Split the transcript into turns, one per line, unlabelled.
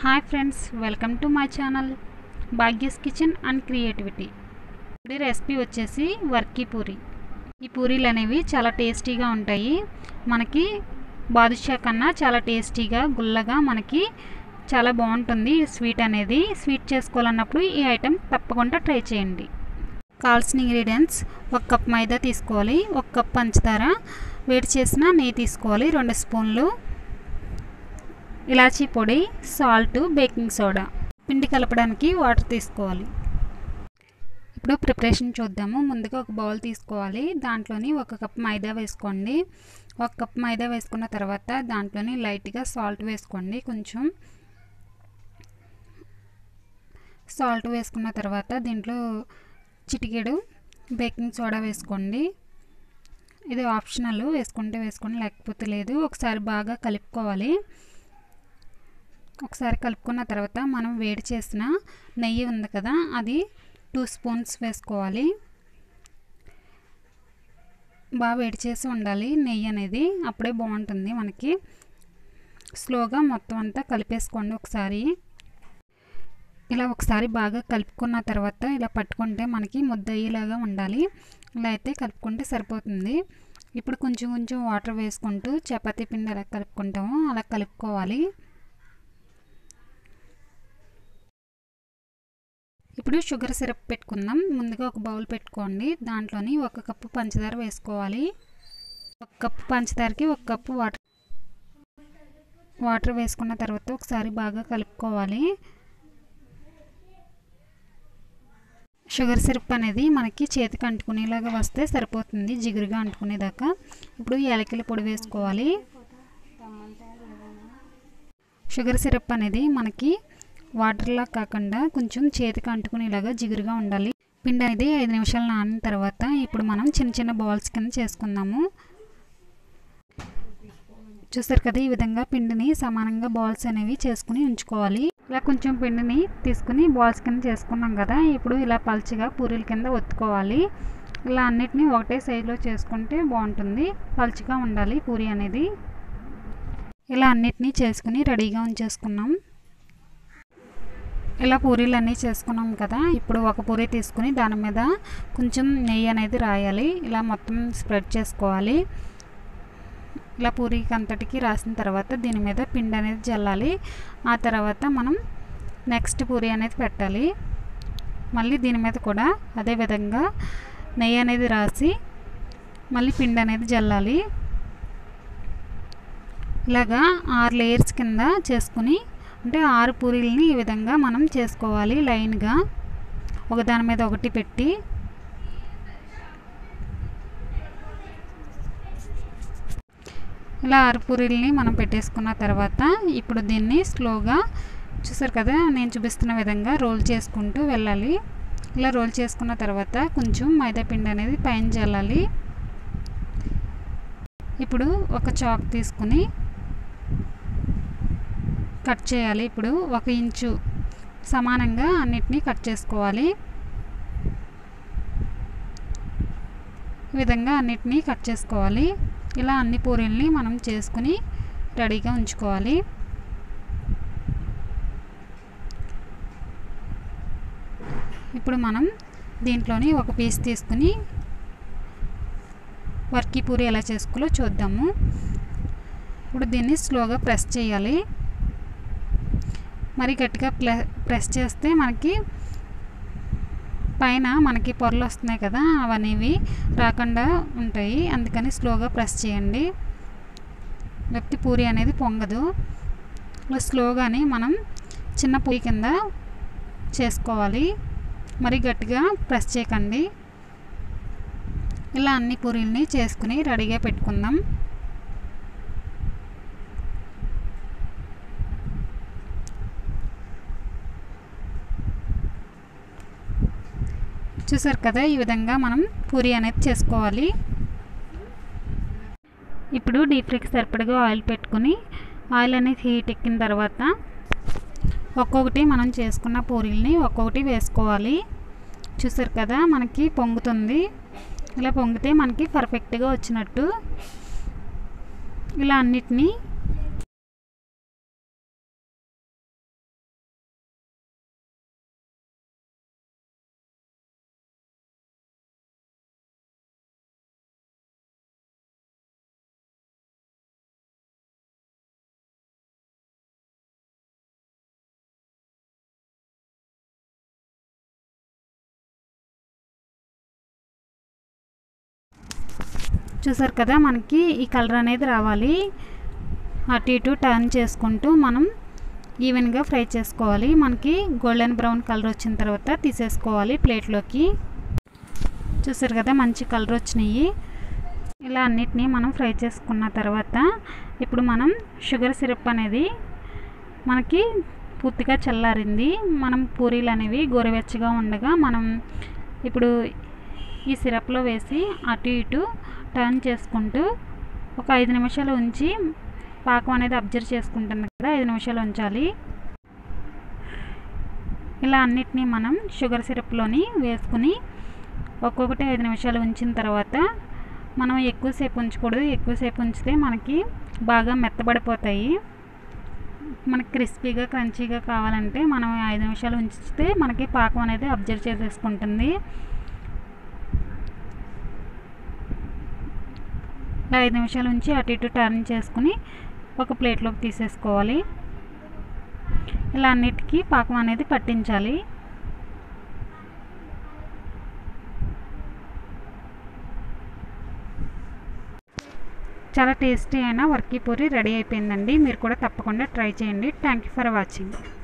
hi friends welcome to my channel Bhagya's kitchen and creativity ఇప్పుడు recipe వచ్చేసి వర్కీ పూరి ఈ పూరీలు అనేవి చాలా టేస్టీగా ఉంటాయి మనకి బాదుషా కన్నా చాలా టేస్టీగా గుల్లగా మనకి చాలా బాగుంటుంది ఈ స్వీట్ అనేది స్వీట్ చేసుకోవాలన్నప్పుడు ఈ ఐటెం తప్పకుండా ట్రై చేయండి కావాల్సిన ఇంగ్రీడియంట్స్ ఒక కప్ మైదా తీసుకోవాలి ఒక కప్ పంచదార వేడి చేసిన నెయ్యి తీసుకోవాలి రెండు స్పూన్లు ఇలాచీ పొడి సాల్ట్ బేకింగ్ సోడా పిండి కలపడానికి వాటర్ తీసుకోవాలి ఇప్పుడు ప్రిపరేషన్ చూద్దాము ముందుగా ఒక బౌల్ తీసుకోవాలి దాంట్లోని ఒక కప్ మైదా వేసుకోండి ఒక కప్ మైదా వేసుకున్న తర్వాత దాంట్లోని లైట్గా సాల్ట్ వేసుకోండి కొంచెం సాల్ట్ వేసుకున్న తర్వాత దీంట్లో చిటికెడు బేకింగ్ సోడా వేసుకోండి ఇది ఆప్షనల్ వేసుకుంటే వేసుకోండి లేకపోతే లేదు ఒకసారి బాగా కలుపుకోవాలి ఒకసారి కలుపుకున్న తర్వాత మనం వేడి చేసిన నెయ్యి ఉంది కదా అది టూ స్పూన్స్ వేసుకోవాలి బాగా వేడి చేసి ఉండాలి నెయ్యి అనేది అప్పుడే బాగుంటుంది మనకి స్లోగా మొత్తం అంతా కలిపేసుకోండి ఒకసారి ఇలా ఒకసారి బాగా కలుపుకున్న తర్వాత ఇలా పట్టుకుంటే మనకి ముద్ద అయ్యేలాగా ఉండాలి ఇలా అయితే కలుపుకుంటే సరిపోతుంది ఇప్పుడు కొంచెం కొంచెం వాటర్ వేసుకుంటూ చపాతీ పిండి ఎలా కలుపుకుంటామో అలా కలుపుకోవాలి ఇప్పుడు షుగర్ సిరప్ పెట్టుకుందాం ముందుగా ఒక బౌల్ పెట్టుకోండి దాంట్లోని ఒక కప్పు పంచదార వేసుకోవాలి ఒక కప్పు పంచదారకి ఒక కప్పు వాటర్ వాటర్ వేసుకున్న తర్వాత ఒకసారి బాగా కలుపుకోవాలి షుగర్ సిరప్ అనేది మనకి చేతికి అంటుకునేలాగా వస్తే సరిపోతుంది జిగురుగా అంటుకునేదాకా ఇప్పుడు యాలకుల పొడి వేసుకోవాలి షుగర్ సిరప్ అనేది మనకి వాటర్లా కాకుండా కొంచెం చేతికి అంటుకునేలాగా జిగురుగా ఉండాలి పిండి అనేది ఐదు నిమిషాలు నానిన తర్వాత ఇప్పుడు మనం చిన్న చిన్న బాల్స్ కింద చేసుకుందాము చూస్తారు కదా ఈ విధంగా పిండిని సమానంగా బాల్స్ అనేవి చేసుకుని ఉంచుకోవాలి ఇలా కొంచెం పిండిని తీసుకుని బాల్స్ కింద చేసుకున్నాం కదా ఇప్పుడు ఇలా పల్చగా పూరీల కింద ఒత్తుకోవాలి ఇలా అన్నిటినీ ఒకటే సైజులో చేసుకుంటే బాగుంటుంది పల్చగా ఉండాలి పూరి అనేది ఇలా అన్నిటినీ చేసుకుని రెడీగా ఉంచేసుకున్నాం ఇలా పూరీలు అన్నీ చేసుకున్నాం కదా ఇప్పుడు ఒక పూరి తీసుకుని దాని మీద కొంచెం నెయ్యి అనేది రాయాలి ఇలా మొత్తం స్ప్రెడ్ చేసుకోవాలి ఇలా పూరికి అంతటికి రాసిన తర్వాత దీని మీద పిండి అనేది జల్లాలి ఆ తర్వాత మనం నెక్స్ట్ పూరి అనేది పెట్టాలి మళ్ళీ దీని మీద కూడా అదే విధంగా నెయ్యి అనేది రాసి మళ్ళీ పిండి అనేది జల్లాలి ఇలాగా ఆరు లేయర్స్ కింద చేసుకుని అంటే ఆరు పూరీలని ఈ విధంగా మనం చేసుకోవాలి లైన్గా ఒకదాని మీద ఒకటి పెట్టి ఇలా ఆరు పూరీలని మనం పెట్టేసుకున్న తర్వాత ఇప్పుడు దీన్ని స్లోగా చూసారు కదా నేను చూపిస్తున్న విధంగా రోల్ చేసుకుంటూ వెళ్ళాలి ఇలా రోల్ చేసుకున్న తర్వాత కొంచెం మైదా పిండి అనేది పైన జల్లాలి ఇప్పుడు ఒక చాక్ తీసుకుని కట్ చేయాలి ఇప్పుడు ఒక ఇంచు సమానంగా అన్నిటినీ కట్ చేసుకోవాలి ఈ విధంగా అన్నిటినీ కట్ చేసుకోవాలి ఇలా అన్ని పూరీల్ని మనం చేసుకుని రెడీగా ఉంచుకోవాలి ఇప్పుడు మనం దీంట్లోని ఒక పీస్ తీసుకుని వర్కీ పూరి ఎలా చేసుకోవాలో చూద్దాము ఇప్పుడు దీన్ని స్లోగా ప్రెస్ చేయాలి మరి గట్టిగా ప్రెస్ చేస్తే మనకి పైన మనకి పొరలు వస్తున్నాయి కదా అవనేవి రాకుండా ఉంటాయి అందుకని స్లోగా ప్రెస్ చేయండి లేకపోతే పూరి అనేది పొంగదు ఇలా స్లోగానే మనం చిన్న పూరి కింద చేసుకోవాలి మరి గట్టిగా ప్రెస్ చేయకండి ఇలా అన్ని పూరీల్ని చేసుకుని రెడీగా పెట్టుకుందాం చూసారు కదా ఈ విధంగా మనం పూరి అనేది చేసుకోవాలి ఇప్పుడు డీప్ ఫ్రైకి సరిపడగా ఆయిల్ పెట్టుకుని ఆయిల్ అనేది హీట్ ఎక్కిన తర్వాత ఒక్కొక్కటి మనం చేసుకున్న పూరీల్ని ఒక్కొక్కటి వేసుకోవాలి చూసారు కదా మనకి పొంగుతుంది ఇలా పొంగితే మనకి పర్ఫెక్ట్గా వచ్చినట్టు ఇలా అన్నిటినీ చూసారు కదా మనకి ఈ కలర్ అనేది రావాలి అటు ఇటు టర్న్ చేసుకుంటూ మనం ఈవెన్గా ఫ్రై చేసుకోవాలి మనకి గోల్డెన్ బ్రౌన్ కలర్ వచ్చిన తర్వాత తీసేసుకోవాలి ప్లేట్లోకి చూసారు కదా మంచి కలర్ వచ్చినాయి ఇలా అన్నిటినీ మనం ఫ్రై చేసుకున్న తర్వాత ఇప్పుడు మనం షుగర్ సిరప్ అనేది మనకి పూర్తిగా చల్లారింది మనం పూరీలు అనేవి గోరువెచ్చగా ఉండగా మనం ఇప్పుడు ఈ సిరప్లో వేసి అటు ఇటు టర్న్ చేసుకుంటూ ఒక ఐదు నిమిషాలు ఉంచి పాకం అనేది అబ్జర్వ్ చేసుకుంటుంది కదా ఐదు నిమిషాలు ఉంచాలి ఇలా అన్నిటినీ మనం షుగర్ సిరప్లోని వేసుకుని ఒక్కొక్కటి ఐదు నిమిషాలు ఉంచిన తర్వాత మనం ఎక్కువసేపు ఉంచకూడదు ఎక్కువసేపు ఉంచితే మనకి బాగా మెత్తబడిపోతాయి మనకి క్రిస్పీగా క్రంచీగా కావాలంటే మనం ఐదు నిమిషాలు ఉంచితే మనకి పాకం అనేది అబ్జర్వ్ చేసేసుకుంటుంది ఇలా ఐదు నిమిషాలు ఉంచి అటు ఇటు టర్న్ చేసుకుని ఒక ప్లేట్లోకి తీసేసుకోవాలి ఇలా అన్నిటికీ పాకం అనేది పట్టించాలి చాలా టేస్టీ అయిన వర్కీ పూరి రెడీ అయిపోయిందండి మీరు కూడా తప్పకుండా ట్రై చేయండి థ్యాంక్ యూ ఫర్ వాచింగ్